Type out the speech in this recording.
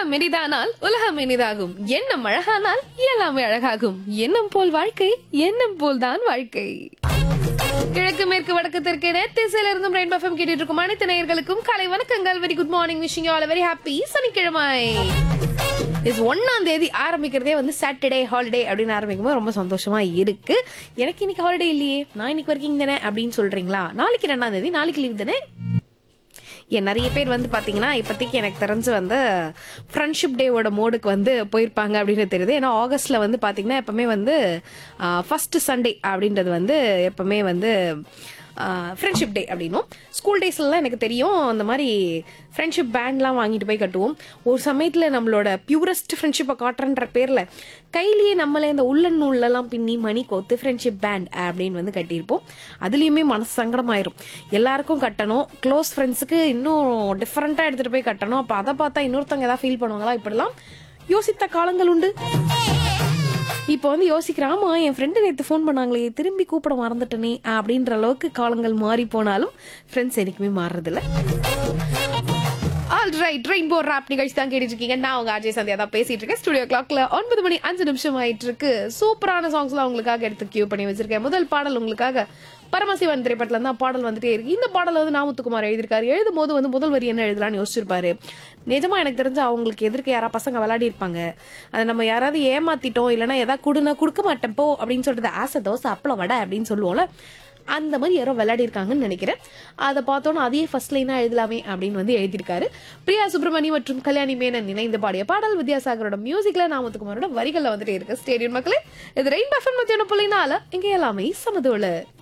உள்ளம் இனிதானால் உலகம் இனிதாகும் எண்ணம் அழகானால் எல்லாமே அழகாகும் எண்ணம் போல் வாழ்க்கை எண்ணம் போல் தான் வாழ்க்கை கிழக்கு மேற்கு வடக்கு தெற்கு திசையில இருந்தும் ரெயின் பஃபம் கேட்டுட்டு இருக்கும் அனைத்து நேயர்களுக்கும் காலை வணக்கங்கள் very good morning wishing all very happy சனிக்கிழமை இஸ் ஒன்னாம் தேதி ஆரம்பிக்கிறதே வந்து சாட்டர்டே ஹாலிடே அப்படின்னு ஆரம்பிக்கும் போது ரொம்ப சந்தோஷமா இருக்கு எனக்கு இன்னைக்கு ஹாலிடே இல்லையே நான் இன்னைக்கு ஒர்க்கிங் தானே அப்படின்னு சொல்றீங்களா நாளைக்கு ரெண்டாம் தேதி நாளைக்கு லீவ் தானே ஏன் நிறைய பேர் வந்து பாத்தீங்கன்னா இப்போதைக்கு எனக்கு தெரிஞ்சு வந்து ஃப்ரெண்ட்ஷிப் டேவோட மோடுக்கு வந்து போயிருப்பாங்க அப்படின்னு தெரியுது ஏன்னா ஆகஸ்ட்ல வந்து பாத்தீங்கன்னா எப்பவுமே வந்து ஃபர்ஸ்ட் சண்டே அப்படின்றது வந்து எப்பவுமே வந்து ஃப்ரெண்ட்ஷிப் டே அப்படின்னும் ஸ்கூல் டேஸ்லலாம் எனக்கு தெரியும் அந்த மாதிரி ஃப்ரெண்ட்ஷிப் பேண்ட்லாம் வாங்கிட்டு போய் கட்டுவோம் ஒரு சமயத்தில் நம்மளோட பியூரஸ்ட் ஃப்ரெண்ட்ஷிப்பை காட்டுறன்ற பேரில் கையிலேயே நம்மளே இந்த உள்ளன் நூல்லலாம் பின்னி மணி கோத்து ஃப்ரெண்ட்ஷிப் பேண்ட் அப்படின்னு வந்து கட்டியிருப்போம் அதுலேயுமே மனசு சங்கடமாயிரும் எல்லாருக்கும் கட்டணும் க்ளோஸ் ஃப்ரெண்ட்ஸுக்கு இன்னும் டிஃப்ரெண்ட்டாக எடுத்துகிட்டு போய் கட்டணும் அப்போ அதை பார்த்தா இன்னொருத்தவங்க ஏதாவது ஃபீல் பண்ணுவாங்களா இப்படிலாம் யோசித்த காலங்கள் உண்டு இப்போ வந்து யோசிக்கிறேன் ஆமா என் ஃப்ரெண்டு நேற்று ஃபோன் பண்ணாங்களே திரும்பி கூப்பிட மறந்துட்டனே அப்படின்ற அளவுக்கு காலங்கள் மாறி போனாலும் ஃப்ரெண்ட்ஸ் எனக்குமே மாறுறதில்ல ஆல் ரைட் ரெயின்போ ராப் நிகழ்ச்சி தான் கேட்டுட்டு இருக்கீங்க நான் உங்க அஜய் சந்தியா தான் பேசிட்டு இருக்கேன் ஸ்டுடியோ கிளாக்ல ஒன்பது மணி அஞ்சு நிமிஷம் ஆயிட்டு இருக்கு சூப்பரான சாங்ஸ்லாம் உங்களுக்காக எடுத்து கியூ பண்ணி வச்சிருக்கேன் முதல் பாடல் உங்களுக்காக பரமசிவன் திரைப்படத்துல தான் பாடல் வந்துட்டே இருக்கு இந்த பாடல் வந்து நாமுத்துக்குமார் எழுதியிருக்காரு எழுதும் போது வந்து முதல் வரி என்ன எழுதலாம்னு யோசிச்சிருப்பாரு நிஜமா எனக்கு தெரிஞ்சு அவங்களுக்கு எதிர்க்க யாரா பசங்க விளையாடி இருப்பாங்க அதை நம்ம யாராவது ஏமாத்திட்டோம் இல்லைன்னா எதாவது கொடுனா கொடுக்க மாட்டேன் போ அப்படின்னு சொல்றது ஆசை தோசை அப்பளம் வடை அப்படின்னு சொல்லுவோம்ல அந்த மாதிரி யாரோ விளையாடி இருக்காங்கன்னு நினைக்கிறேன் அதை பார்த்தோன்னா அதையே ஃபர்ஸ்ட் லைனா எழுதலாமே அப்படின்னு வந்து எழுதியிருக்காரு பிரியா சுப்பிரமணி மற்றும் கல்யாணி மேனன் இணைந்து பாடிய பாடல் வித்யாசாகரோட மியூசிக்ல நாமத்துக்குமாரோட வரிகள்ல வந்துட்டே இருக்கு ஸ்டேடியம் மக்களே இது ரெயின் பஃபன் மத்தியான புள்ளினால இங்க எல்லாமே சமதோல